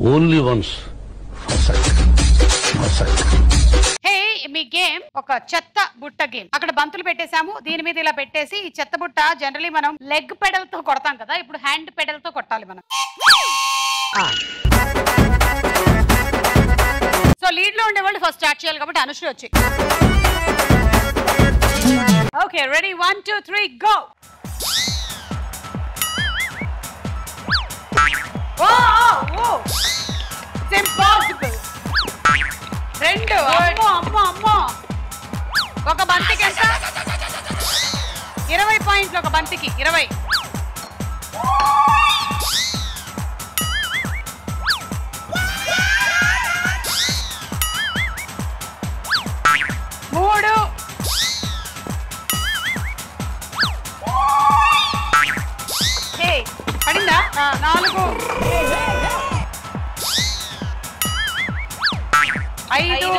Only once hey మీ game ఒక చెత్త బుట్ట గేమ్ అక్కడ బంతులు పెట్టేశాము దీని మీద ఇలా పెట్టేసి ఈ చెత్త బుట్ట జనరలీ మనం లెగ్ పెడల్ తో కొడతాం కదా ఇప్పుడు హ్యాండ్ పెడల్ తో కొట్టాలి మనం సో లీడ్ లో ఉండేవాళ్ళు ఫస్ట్ స్టార్ట్ చేయాలి కాబట్టి అనుశ్రీ వచ్చి okay ready one two three go impossible రెండు అమ్మో అమ్మో అమ్మో ఒక బంతికి ఎంత ఇరవై పాయింట్లు ఒక బంతికి ఇరవై మూడు హే, పడిందా నాలుగు ఐదు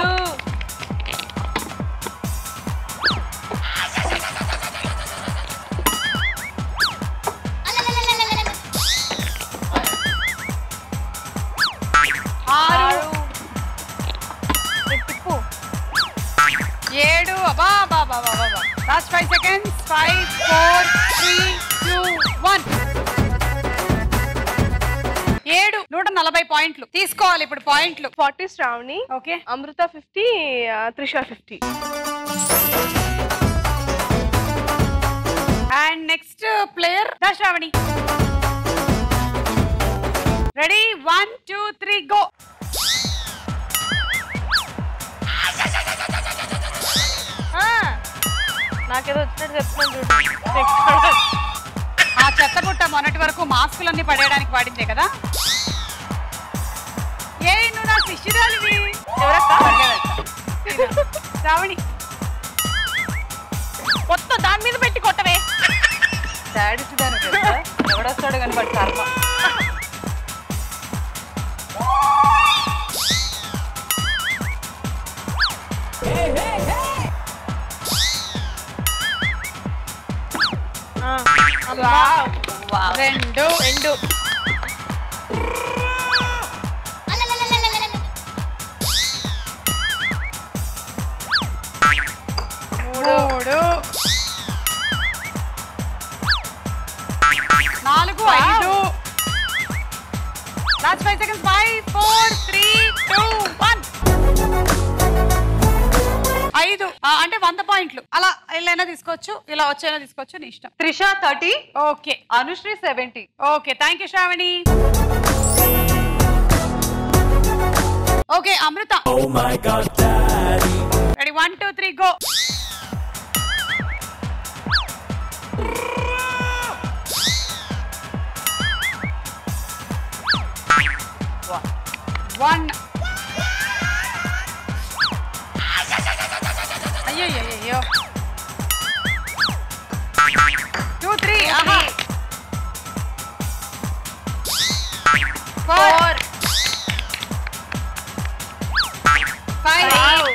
ఆరు తిప్పు ఏడు అబా బాబా బాబా last five seconds five four three two one ఏడు నూట నలభై పాయింట్లు తీసుకోవాలి ఇప్పుడు పాయింట్లు forty Shravani okay Amrita fifty Trisha fifty and next player Shravani ready one two three go నాకేదో వచ్చినట్టు చెప్తున్నాను చూడు ఆ చెత్త పుట్ట మొన్నటి వరకు మాస్కులన్నీ పడేయడానికి వాడిందే కదా ఏ నువ్వు నా శిష్యురాలివి శ్రావణి మొత్తం దాని మీద పెట్టి కొట్టవే డాడీ చూడాను తెలుసా ఎవడొస్తాడు కానీ బట్ కర్మ రెండు రెండు మూడు నాలుగు ఐదు last five seconds five four three two one ఐదు ఆ, అంటే వంద పాయింట్లు అలా ఇలా తీసుకోవచ్చు ఇలా వచ్చైనా తీసుకోవచ్చు నీ ఇష్టం Trisha thirty okay Anushri seventy okay thank you Shravani okay Amrita ready one two three go one అయ్యో అయ్యో టూ త్రీ ఆహా four five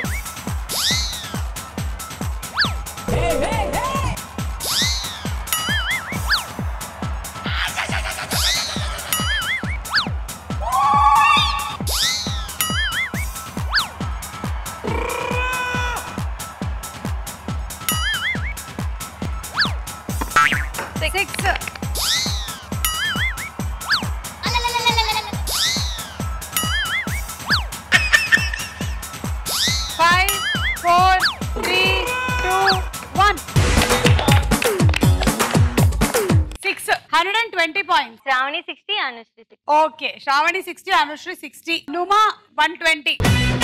six five four three two one six hundred and twenty points Shravani sixty Anushri sixty okay Shravani sixty Anushri sixty నుమా one twenty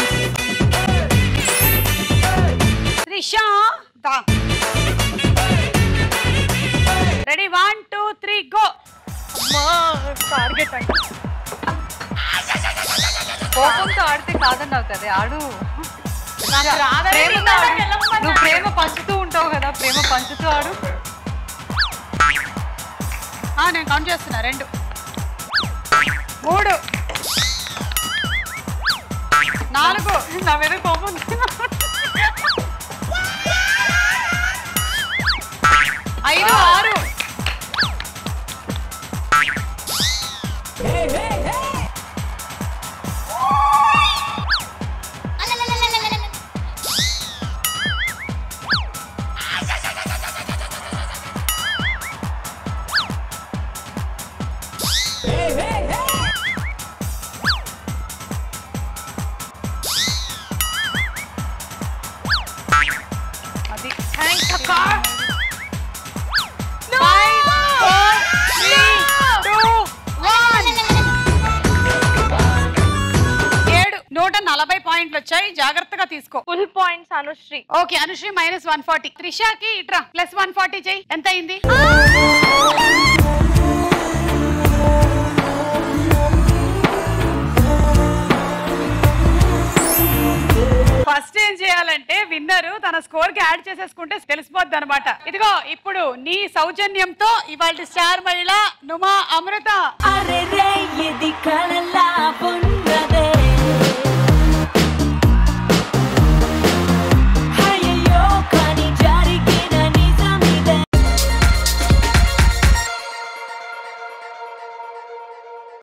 Trisha దా ready one two three go target అంటే కోపంతో ఆడితే కాదన్నావు కదా ఆడు నాకు రాదని ప్రేమతో ఆడు. వెళ్ళమన్నాడు. నువ్వు ప్రేమ పంచుతూ ఉంటావు కదా ప్రేమ పంచుతూ ఆడు ఆ, నేను కౌంట్ చేస్తున్నా రెండు మూడు నాలుగు నా మీద కోపం ఐదు ఆరు Five, four, three, two, one. ఏడు నూట నలభై పాయింట్లు వచ్చాయి జాగ్రత్తగా తీసుకో full points Anushri okay Anushri minus one forty త్రిషాకి ఇట్రా ప్లస్ వన్ ఫార్టీ చెయ్యి ఎంత అయింది ఫస్ట్ ఏం చేయాలంటే విన్నర్ తన స్కోర్ కి యాడ్ చేసేసుకుంటే తెలిసిపోద్ది అనమాట ఇదిగో ఇప్పుడు నీ సౌజన్యంతో ఇవాళ స్టార్ మహిళ నుమా అమృత అరే రే ఇది కళలా